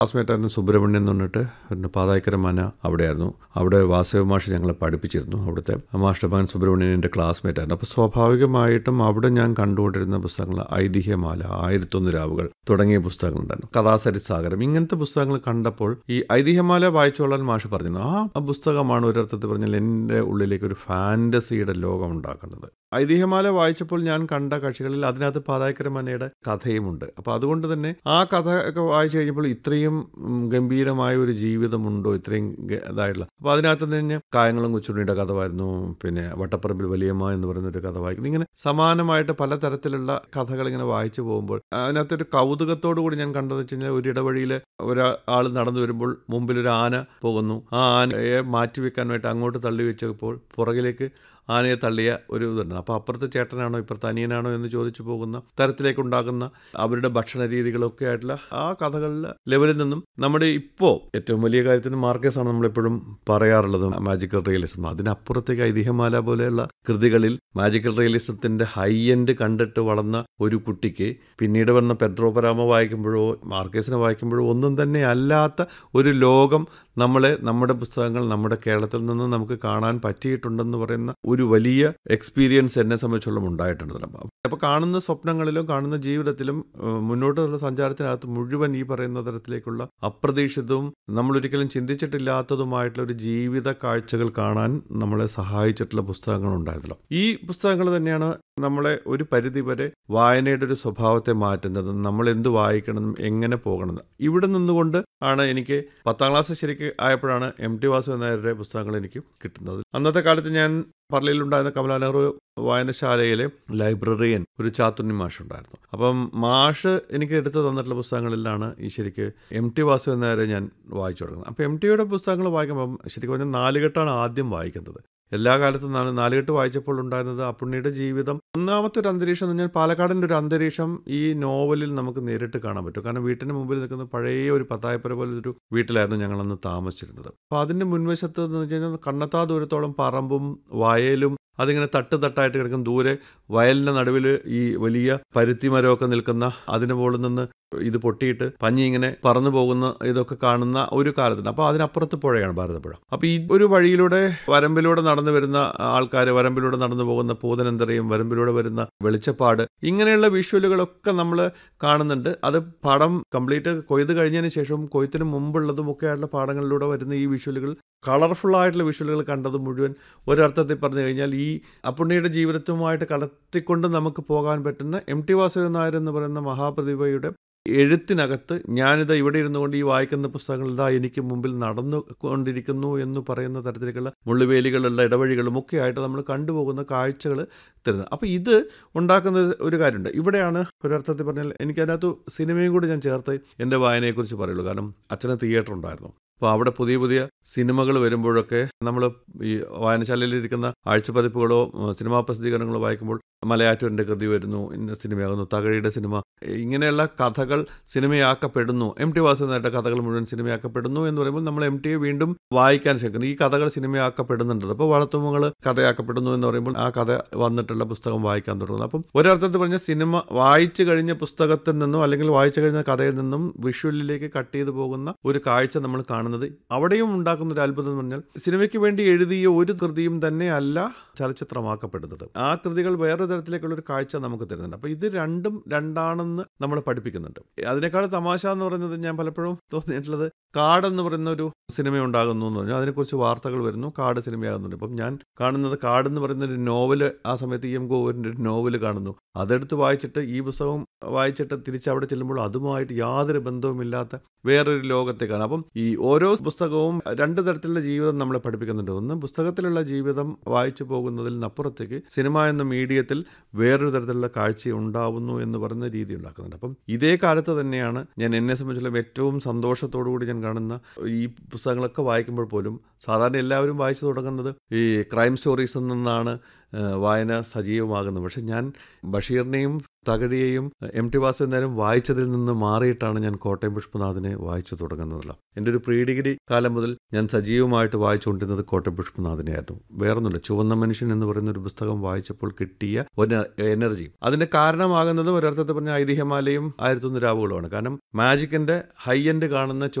classmate ആയിരുന്നു സുബ്രഹ്മണ്യം എന്ന് പറഞ്ഞിട്ട് പിന്നെ പാതായ്ക്കര മന അവിടെയായിരുന്നു അവിടെ വാസവ മാഷ് ഞങ്ങളെ പഠിപ്പിച്ചിരുന്നു അവിടുത്തെ മാഷ്ട മകൻ സുബ്രഹ്മണ്യൻ എൻ്റെ ക്ലാസ്മേറ്റ് ആയിരുന്നു അപ്പോൾ സ്വാഭാവികമായിട്ടും അവിടെ ഞാൻ കണ്ടുകൊണ്ടിരുന്ന പുസ്തകങ്ങൾ ഐതിഹ്യമാല ആയിരത്തൊന്ന് രാവുകൾ തുടങ്ങിയ പുസ്തകങ്ങളുണ്ടായിരുന്നു കഥാസരി സാഗരം ഇങ്ങനത്തെ പുസ്തകങ്ങൾ കണ്ടപ്പോൾ ഈ ഐതിഹ്യമാല വായിച്ചോളാൻ മാഷ് പറഞ്ഞു ആ ആ പുസ്തകമാണ് ഒരർത്ഥത്തിൽ പറഞ്ഞാൽ എൻ്റെ ഉള്ളിലേക്ക് ഒരു ഫാൻറ്റസിയുടെ ലോകം ഉണ്ടാക്കുന്നത് ഐതിഹ്യമാല വായിച്ചപ്പോൾ ഞാൻ കണ്ട കക്ഷികളിൽ അതിനകത്ത് പാതായ്ക്കര മനയുടെ കഥയുമുണ്ട് അപ്പോൾ അതുകൊണ്ട് തന്നെ ആ കഥ ഒക്കെ വായിച്ചു കഴിഞ്ഞപ്പോൾ ഇത്രയും ഉം, ഗംഭീരമായ ഒരു ജീവിതമുണ്ടോ ഇത്രയും ഗ- ഇതായിട്ടുള്ള അപ്പോൾ അതിനകത്ത് തന്നെ കായങ്ങളും കൊച്ചുണ്ണിയുടെ കഥ വായിരുന്നു പിന്നെ വട്ടപ്പറമ്പിൽ വലിയമ്മ എന്ന് പറയുന്ന ഒരു കഥ വായിക്കുന്നു ഇങ്ങനെ സമാനമായിട്ട് പലതരത്തിലുള്ള കഥകൾ ഇങ്ങനെ വായിച്ചു പോകുമ്പോൾ അതിനകത്തൊരു കൗതുകത്തോടു കൂടി ഞാൻ കണ്ടതെന്ന് വെച്ച് കഴിഞ്ഞാൽ ഒരു ഇടവഴിയിൽ ഒരാൾ നടന്നു വരുമ്പോൾ മുമ്പിൽ ഒരു ആന പോകുന്നു ആ ആനയെ മാറ്റിവെക്കാനായിട്ട് അങ്ങോട്ട് തള്ളി വെച്ചപ്പോൾ പുറകിലേക്ക് ആനയെ തള്ളിയ ഒരു ഇതുണ്ട് അപ്പോൾ അപ്പുറത്തെ ചേട്ടനാണോ ഇപ്പുറത്തെ അനിയനാണോ എന്ന് ചോദിച്ചു പോകുന്ന തരത്തിലേക്ക് ഉണ്ടാകുന്ന അവരുടെ ഭക്ഷണ രീതികളൊക്കെ ആയിട്ടുള്ള ആ കഥകളിലെ ലെവലിൽ നിന്നും നമ്മുടെ ഇപ്പോൾ ഏറ്റവും വലിയ കാര്യത്തിന് മാർക്കേഴ്സ് ആണ് നമ്മളെപ്പോഴും പറയാറുള്ളത് മാജിക്കൽ റിയലിസം അതിനപ്പുറത്തേക്ക് ഐതിഹ്യമാല പോലെയുള്ള കൃതികളിൽ മാജിക്കൽ റിയലിസത്തിന്റെ ഹൈ എൻഡ് കണ്ടിട്ട് വളർന്ന ഒരു കുട്ടിക്ക് പിന്നീട് വന്ന പെഡ്രോ പരാമ വായിക്കുമ്പോഴോ മാർക്കേസിനെ വായിക്കുമ്പോഴോ ഒന്നും തന്നെ അല്ലാത്ത ഒരു ലോകം നമ്മളെ നമ്മുടെ പുസ്തകങ്ങൾ നമ്മുടെ കേരളത്തിൽ നിന്ന് നമുക്ക് കാണാൻ പറ്റിയിട്ടുണ്ടെന്ന് പറയുന്ന ഒരു വലിയ എക്സ്പീരിയൻസ് എന്നെ സംബന്ധിച്ചോളം ഉണ്ടായിട്ടുണ്ട് അപ്പോൾ കാണുന്ന സ്വപ്നങ്ങളിലും കാണുന്ന ജീവിതത്തിലും ഏഹ്, മുന്നോട്ടുള്ള സഞ്ചാരത്തിനകത്ത് മുഴുവൻ ഈ പറയുന്ന തരത്തിലേക്കുള്ള അപ്രതീക്ഷിതവും നമ്മളൊരിക്കലും ചിന്തിച്ചിട്ടില്ലാത്തതുമായിട്ടുള്ള ഒരു ജീവിത കാഴ്ചകൾ കാണാൻ നമ്മളെ സഹായിച്ചിട്ടുള്ള പുസ്തകങ്ങൾ ഉണ്ടായിരുന്നല്ലോ ഈ പുസ്തകങ്ങൾ തന്നെയാണ് നമ്മളെ ഒരു പരിധി വരെ വായനയുടെ ഒരു സ്വഭാവത്തെ മാറ്റുന്നതും നമ്മൾ എന്ത് വായിക്കണം എങ്ങനെ പോകണം ഇവിടെ നിന്നുകൊണ്ട് ആണ് എനിക്ക് പത്താം ക്ലാസ് ശരിക്ക് ആയപ്പോഴാണ് എം ടി വാസുദേവൻ നായരുടെ പുസ്തകങ്ങൾ എനിക്ക് കിട്ടുന്നത് അന്നത്തെ കാലത്ത് ഞാൻ പള്ളിയിലുണ്ടായിരുന്ന കമലാ നെഹ്റു വായനശാലയിലെ ലൈബ്രറിയൻ ഒരു ചാത്തുണ്ണി മാഷ് ഉണ്ടായിരുന്നു അപ്പം മാഷ് എനിക്ക് എടുത്തു തന്നിട്ടുള്ള പുസ്തകങ്ങളിലാണ് ഈ ശരിക്ക് എം ടി വാസുദേവൻ നായരെ ഞാൻ വായിച്ചു തുടങ്ങുന്നത് അപ്പോൾ എം ടിയുടെ പുസ്തകങ്ങൾ വായിക്കുമ്പം ശരിക്കും പറഞ്ഞാൽ നാലുകെട്ടാണ് ആദ്യം വായിക്കുന്നത് എല്ലാ കാലത്തും നാല് നാലുകെട്ട് വായിച്ചപ്പോൾ ഉണ്ടായിരുന്നത് അപ്പുണ്ണിയുടെ ജീവിതം ഒന്നാമത്തെ ഒരു അന്തരീക്ഷം എന്ന് പറഞ്ഞാൽ പാലക്കാടിൻ്റെ ഒരു അന്തരീക്ഷം ഈ നോവലിൽ നമുക്ക് നേരിട്ട് കാണാൻ പറ്റും കാരണം വീട്ടിന് മുമ്പിൽ നിൽക്കുന്ന പഴയ ഒരു പത്തായപ്പുര പോലെ ഒരു വീട്ടിലായിരുന്നു ഞങ്ങളന്ന് താമസിച്ചിരുന്നത് അപ്പോൾ അതിൻ്റെ മുൻവശത്ത് എന്ന് വെച്ച് കഴിഞ്ഞാൽ കണ്ണത്താ ദൂരത്തോളം പറമ്പും വയലും അതിങ്ങനെ തട്ട് തട്ടായിട്ട് കിടക്കും ദൂരെ വയലിൻ്റെ നടുവിൽ ഈ വലിയ പരുത്തി മരമൊക്കെ നിൽക്കുന്ന അതിന് മുകളിൽ നിന്ന് ഇത് പൊട്ടിയിട്ട് പഞ്ഞി ഇങ്ങനെ പറന്നു പോകുന്ന ഇതൊക്കെ കാണുന്ന ഒരു കാലത്തിന് അപ്പോൾ അതിനപ്പുറത്ത് പുഴയാണ് ഭാരതപ്പുഴ അപ്പോൾ ഈ ഒരു വഴിയിലൂടെ വരമ്പിലൂടെ നടന്നു വരുന്ന ആൾക്കാർ വരമ്പിലൂടെ നടന്നു പോകുന്ന പൂതനന്തരയും വരമ്പിലൂടെ വരുന്ന വെളിച്ചപ്പാട് ഇങ്ങനെയുള്ള വിഷ്വലുകളൊക്കെ നമ്മൾ കാണുന്നുണ്ട് അത് പടം കംപ്ലീറ്റ് കൊയ്ത് കഴിഞ്ഞതിന് ശേഷവും കൊയ്ത്തിന് മുമ്പുള്ളതും ഒക്കെ ആയിട്ടുള്ള പാടങ്ങളിലൂടെ വരുന്ന ഈ വിഷ്വലുകൾ കളർഫുൾ ആയിട്ടുള്ള വിഷ്വലുകൾ കണ്ടത് മുഴുവൻ ഒരർത്ഥത്തിൽ പറഞ്ഞു കഴിഞ്ഞാൽ ഈ അപ്പുണ്ണിയുടെ ജീവിതത്തുമായിട്ട് കടത്തിക്കൊണ്ട് നമുക്ക് പോകാൻ പറ്റുന്ന എം ടി വാസുദേവൻ നായർ എന്ന് പറയുന്ന മഹാപ്രതിഭയുടെ എഴുത്തിനകത്ത് ഞാനിത് ഇവിടെ ഇരുന്നുകൊണ്ട് ഈ വായിക്കുന്ന പുസ്തകങ്ങൾ ഇതാ എനിക്ക് മുമ്പിൽ നടന്നു കൊണ്ടിരിക്കുന്നു എന്ന് പറയുന്ന തരത്തിലേക്കുള്ള മുള്ളുവേലികളുള്ള ഇടവഴികളും ഒക്കെ ആയിട്ട് നമ്മൾ കണ്ടുപോകുന്ന കാഴ്ചകൾ തരുന്നത് അപ്പോൾ ഇത് ഉണ്ടാക്കുന്ന ഒരു കാര്യമുണ്ട് ഇവിടെയാണ് ഒരർത്ഥത്തിൽ പറഞ്ഞാൽ എനിക്കതിനകത്ത് സിനിമയും കൂടി ഞാൻ ചേർത്ത് എൻ്റെ വായനയെക്കുറിച്ച് പറയുള്ളൂ കാരണം അച്ഛന് തിയേറ്റർ ഉണ്ടായിരുന്നു അപ്പോൾ അവിടെ പുതിയ പുതിയ സിനിമകൾ വരുമ്പോഴൊക്കെ നമ്മൾ ഈ വായനശാലയിൽ ഇരിക്കുന്ന ആഴ്ചപ്പതിപ്പുകളോ ഉം, സിനിമാ പ്രസിദ്ധീകരണങ്ങളോ വായിക്കുമ്പോൾ മലയാറ്റൂരിൻ്റെ കൃതി വരുന്നു ഇന്ന സിനിമയാകുന്നു തകഴിയുടെ സിനിമ ഇങ്ങനെയുള്ള കഥകൾ സിനിമയാക്കപ്പെടുന്നു എം ടി വാസുദേവനായിട്ട് കഥകൾ മുഴുവൻ സിനിമയാക്കപ്പെടുന്നു എന്ന് പറയുമ്പോൾ നമ്മൾ എം ടിയെ വീണ്ടും വായിക്കാൻ ശ്രമിക്കുന്നു ഈ കഥകൾ സിനിമയാക്കപ്പെടുന്നുണ്ട് അപ്പോൾ വളർത്തുമകൾ കഥയാക്കപ്പെടുന്നു എന്ന് പറയുമ്പോൾ ആ കഥ വന്നിട്ടുള്ള പുസ്തകം വായിക്കാൻ തുടങ്ങുന്നു അപ്പം ഒരർത്ഥത്തിൽ പറഞ്ഞ സിനിമ വായിച്ചു കഴിഞ്ഞ പുസ്തകത്തിൽ നിന്നും അല്ലെങ്കിൽ വായിച്ചു കഴിഞ്ഞ കഥയിൽ നിന്നും വിഷ്വലിലേക്ക് കട്ട് ചെയ്തു പോകുന്ന ഒരു കാഴ്ച നമ്മൾ കാണുന്നത് അവിടെയും ഉണ്ടാക്കുന്ന ഒരു അത്ഭുതം എന്ന് പറഞ്ഞാൽ സിനിമയ്ക്ക് വേണ്ടി എഴുതിയ ഒരു കൃതിയും തന്നെ അല്ല ചലച്ചിത്രമാക്കപ്പെടുന്നത് ആ കൃതികൾ വേറെ തരത്തിലേക്കുള്ള ഒരു കാഴ്ച നമുക്ക് തരുന്നുണ്ട് അപ്പോൾ ഇത് രണ്ടും രണ്ടാണെന്ന് നമ്മൾ പഠിപ്പിക്കുന്നുണ്ട് അതിനേക്കാൾ തമാശ എന്ന് പറയുന്നത് ഞാൻ പലപ്പോഴും തോന്നിയിട്ടുള്ളത് കാട് എന്ന് പറയുന്ന ഒരു സിനിമ ഉണ്ടാകുന്നു എന്ന് പറഞ്ഞാൽ അതിനെക്കുറിച്ച് വാർത്തകൾ വരുന്നു കാട് സിനിമയാകുന്നുണ്ട് അപ്പം ഞാൻ കാണുന്നത് കാട് എന്ന് പറയുന്ന ഒരു നോവല് ആ സമയത്ത് ഇ എം ഗോവറിൻ്റെ ഒരു നോവല് കാണുന്നു അതെടുത്ത് വായിച്ചിട്ട് ഈ പുസ്തകം വായിച്ചിട്ട് തിരിച്ച് അവിടെ ചെല്ലുമ്പോൾ അതുമായിട്ട് യാതൊരു ബന്ധവുമില്ലാത്ത വേറൊരു ലോകത്തേക്കാണ് അപ്പം ഈ ഓരോ പുസ്തകവും രണ്ട് തരത്തിലുള്ള ജീവിതം നമ്മളെ പഠിപ്പിക്കുന്നുണ്ട് ഒന്ന് പുസ്തകത്തിലുള്ള ജീവിതം വായിച്ചു പോകുന്നതിൽ നിന്നപ്പുറത്തേക്ക് സിനിമ എന്ന മീഡിയത്തിൽ വേറൊരു തരത്തിലുള്ള കാഴ്ച ഉണ്ടാവുന്നു എന്ന് പറയുന്ന രീതി ഉണ്ടാക്കുന്നുണ്ട് അപ്പം ഇതേ കാലത്ത് തന്നെയാണ് ഞാൻ എന്നെ സംബന്ധിച്ചുള്ള ഏറ്റവും സന്തോഷത്തോടു കൂടി ഞാൻ കാണുന്ന ഈ പുസ്തകങ്ങളൊക്കെ വായിക്കുമ്പോൾ പോലും സാധാരണ എല്ലാവരും വായിച്ചു തുടങ്ങുന്നത് ഈ ക്രൈം സ്റ്റോറീസിൽ നിന്നാണ് ഏഹ്, വായന സജീവമാകുന്നത് പക്ഷെ ഞാൻ ബഷീറിനെയും തകഴിയെയും എം ടി വാസുദേവനും വായിച്ചതിൽ നിന്ന് മാറിയിട്ടാണ് ഞാൻ കോട്ടയം പുഷ്പനാഥിനെ വായിച്ചു തുടങ്ങുന്നതല്ല എൻ്റെ ഒരു പ്രീ ഡിഗ്രി കാലം മുതൽ ഞാൻ സജീവമായിട്ട് വായിച്ചുകൊണ്ടിരുന്നത് കോട്ടയം പുഷ്പനാഥിനെയായിരുന്നു വേറൊന്നുമില്ല ചുവന്ന മനുഷ്യൻ എന്ന് പറയുന്ന ഒരു പുസ്തകം വായിച്ചപ്പോൾ കിട്ടിയ ഒരു എനർജി അതിന്റെ കാരണമാകുന്നത് ഒരർത്ഥത്തിൽ പറഞ്ഞ ഐതിഹ്യമാലയും ആയിരത്തൊന്ന് രാവുകളുമാണ് കാരണം മാജിക്കിന്റെ ഹൈ എൻഡ് കാണുന്ന